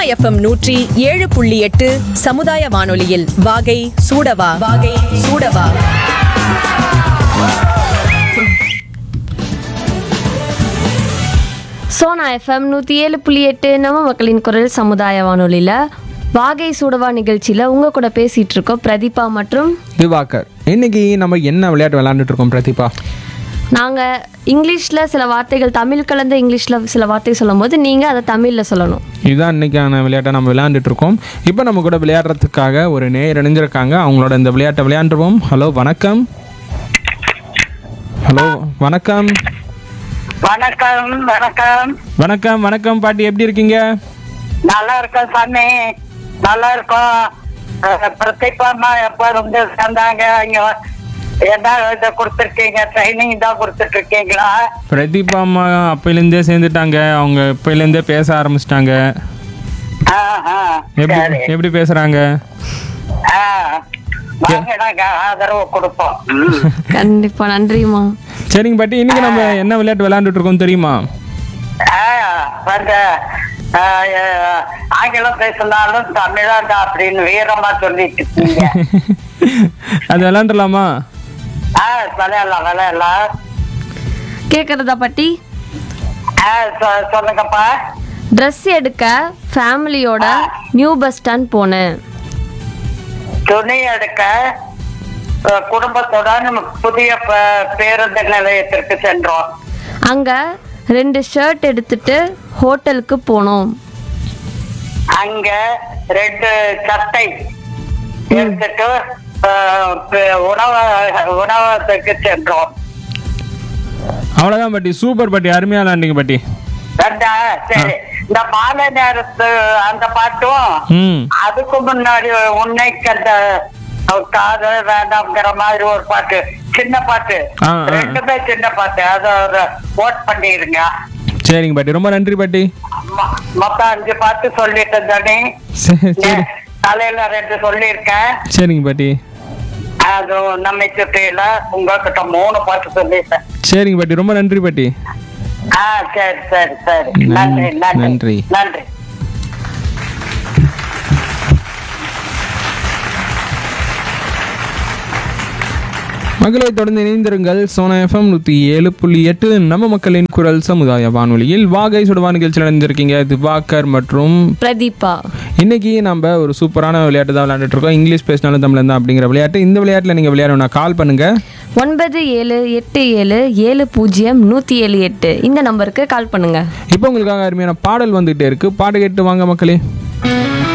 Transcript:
FM நூற்றி ஏழு புள்ளி எட்டு சமுதாய வானொலியில் வாகை சூடவா வாகை சூடவா சோனா எஃப்எம் நூற்றி ஏழு புள்ளி எட்டு நம்ம மக்களின் குரல் சமுதாய வானொலியில் வாகை சூடவா நிகழ்ச்சியில் உங்கள் கூட பேசிகிட்டு இருக்கோம் பிரதீபா மற்றும் திவாகர் இன்னைக்கு நம்ம என்ன விளையாட்டு விளையாண்டுட்டு இருக்கோம் பிரதீபா நாங்கள் இங்கிலீஷில் சில வார்த்தைகள் தமிழ் கலந்த இங்கிலீஷில் சில வார்த்தை சொல்லும்போது நீங்கள் அதை தமிழில் சொல்லணும் இதுதான் இன்னைக்கான விளையாட்டை நம்ம விளையாண்டுட்டு இருக்கோம் இப்போ நம்ம கூட விளையாடுறதுக்காக ஒரு நேர் இணைஞ்சிருக்காங்க அவங்களோட இந்த விளையாட்டை விளையாண்டுருவோம் ஹலோ வணக்கம் ஹலோ வணக்கம் வணக்கம் வணக்கம் வணக்கம் வணக்கம் பாட்டி எப்படி இருக்கீங்க நல்லா இருக்கோம் சாமி நல்லா இருக்கோம் அஹ், பிரதீபாம்மா எப்ப வந்து சேர்ந்தாங்க இங்க என்ன இதை கொடுத்துருக்கீங்க ட்ரைனிங் தான் கொடுத்துட்டு இருக்கீங்களா பிரதீபா அம்மா அப்பையிலேருந்தே சேர்ந்துட்டாங்க அவங்க இப்பையிலேருந்தே பேச ஆரம்பிச்சிட்டாங்க ஆஹ், ஆஹ், எப்படி சரி எப்படி பேசுறாங்க ஆஹ், வாங்க நாங்க ஆதரவு கொடுப்போம் ம். கண்டிப்பாக நன்றிம்மா சரிங்க பாட்டி இன்னைக்கு நம்ம என்ன விளையாட்டு விளையாண்டுட்டு இருக்கோம் தெரியுமா ஆஹ், அந்த ஆஹ், அஹ், ஆங்கிலம் பேசினாலும் தமிழாண்டா அப்படின்னு வீரமா சொல்லிட்டு இருக்கீங்க அது விளையாண்டுலாமா ஆஹ் விளையாடலாம் விளையாடலாம் கேட்குறதா பாட்டி ஆஹ் சொ- சொல்லுங்கப்பா ட்ரெஸ் எடுக்க ஃபேமிலியோட நியூ பஸ் ஸ்டாண்ட் போனேன் துணி எடுக்க அஹ், குடும்பத்துடன் புதிய ப- பேருந்து நிலையத்திற்கு சென்றோம் அங்கே ரெண்டு ஷர்ட் எடுத்துட்டு ஹோட்டலுக்கு போனோம் அங்க ரெண்டு சட்டை எடுத்துட்டு அஹ், ப- உணவ உணவகத்துக்கு சென்றோம் அவ்வளோதான் பாட்டி சூப்பர் பாட்டி அருமையாக விளையாண்டிங்க பாட்டி ரெண்டா சரி இந்த மாலை நேரத்து அந்த பாட்டும் ம் அதுக்கு முன்னாடி உன்னைக்கு அந்த காதல் வேண்டாம்ங்கிற மாதிரி ஒரு பாட்டு சின்ன பாட்டு ஆ, ஆ. ரெண்டுமே சின்ன பாட்டு அதை ஒரு ஓட் பண்ணிருங்க சரிங்க பாட்டி ரொம்ப நன்றி பாட்டி மொ- மொத்தம் அஞ்சு பாட்டு சொல்லிட்டேன் தானே சரி சரி காலையில ரெண்டு சொல்லியிருக்கேன் சரிங்க பாட்டி அது நம்மை சுற்றியில உங்ககிட்ட மூணு பாட்டு சொல்லிட்டேன் சரிங்க பாட்டி ரொம்ப நன்றி பாட்டி ஆ சரி சரி சரி நன்றி, நன்றி நன்றி. நன்றி நன்றி மக்களை தொடர்ந்து இணைந்திருங்கள் சோனா எஃப்எம் நூற்றி ஏழு புள்ளி எட்டு நம்ம மக்களின் குரல் சமுதாய வானொலியில் வாகை சுடுவா நிகழ்ச்சியில் இணைந்திருக்கீங்க திவாகர் மற்றும் பிரதீபா இன்னைக்கு நம்ம ஒரு சூப்பரான விளையாட்டு தான் விளையாண்டுட்டு இருக்கோம் இங்கிலீஷ் பேசினாலும் தமிழ் தான் அப்படிங்கிற விளையாட்டு இந்த விளையாட்டில் நீங்கள் விளையாடணும்னா கால் பண்ணுங்க ஒன்பது ஏழு எட்டு ஏழு ஏழு பூஜ்ஜியம் நூற்றி ஏழு எட்டு இந்த நம்பருக்கு கால் பண்ணுங்கள் இப்போ உங்களுக்காக அருமையான பாடல் வந்துகிட்டே இருக்கு பாட்டு கேட்டு வாங்க மக்களே